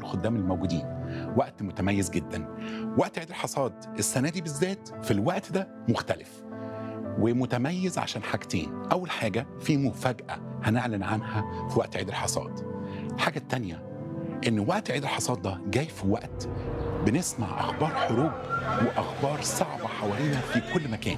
الخدام الموجودين وقت متميز جدا وقت عيد الحصاد السنة دي بالذات في الوقت ده مختلف ومتميز عشان حاجتين أول حاجة في مفاجأة هنعلن عنها في وقت عيد الحصاد الحاجة التانية إن وقت عيد الحصاد ده جاي في وقت بنسمع أخبار حروب وأخبار صعبة حوالينا في كل مكان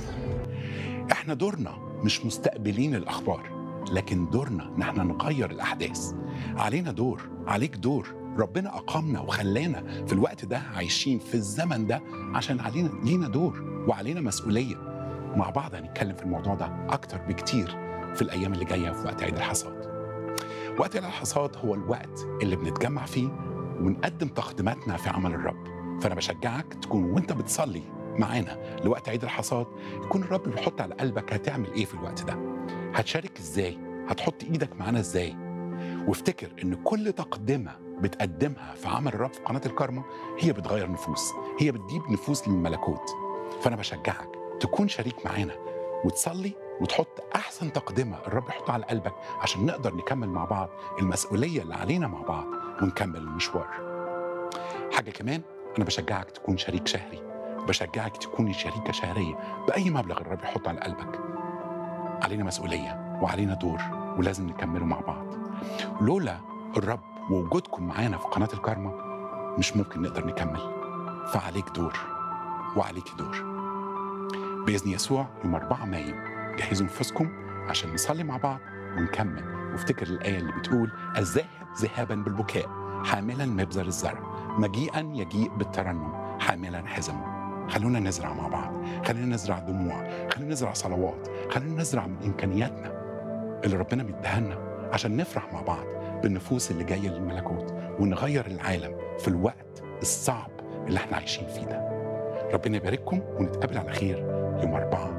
احنا دورنا مش مستقبلين الأخبار لكن دورنا ان احنا نغير الأحداث علينا دور عليك دور ربنا أقامنا وخلانا في الوقت ده عايشين في الزمن ده عشان علينا لينا دور وعلينا مسؤولية مع بعض هنتكلم في الموضوع ده أكتر بكتير في الأيام اللي جاية في وقت عيد الحصاد وقت عيد الحصاد هو الوقت اللي بنتجمع فيه ونقدم تقديماتنا في عمل الرب فأنا بشجعك تكون وانت بتصلي معانا لوقت عيد الحصاد يكون الرب بيحط على قلبك هتعمل ايه في الوقت ده هتشارك ازاي هتحط ايدك معانا ازاي وافتكر ان كل تقدمه بتقدمها في عمل الرب في قناه الكارما هي بتغير نفوس هي بتجيب نفوس للملكوت فانا بشجعك تكون شريك معانا وتصلي وتحط احسن تقدمه الرب يحطها على قلبك عشان نقدر نكمل مع بعض المسؤوليه اللي علينا مع بعض ونكمل المشوار حاجه كمان انا بشجعك تكون شريك شهري بشجعك تكوني شريكه شهريه باي مبلغ الرب يحطه على قلبك علينا مسؤوليه وعلينا دور ولازم نكمله مع بعض لولا الرب ووجودكم معانا في قناه الكارما مش ممكن نقدر نكمل فعليك دور وعليك دور باذن يسوع يوم 4 مايو جهزوا نفوسكم عشان نصلي مع بعض ونكمل وافتكر الايه اللي بتقول الذاهب ذهابا بالبكاء حاملا مبزر الزرع مجيئا يجيء بالترنم حاملا حزمه خلونا نزرع مع بعض خلينا نزرع دموع خلينا نزرع صلوات خلينا نزرع من امكانياتنا اللي ربنا بيديها لنا عشان نفرح مع بعض بالنفوس اللي جايه للملكوت ونغير العالم في الوقت الصعب اللي احنا عايشين فيه ده ربنا يبارككم ونتقابل على خير يوم 4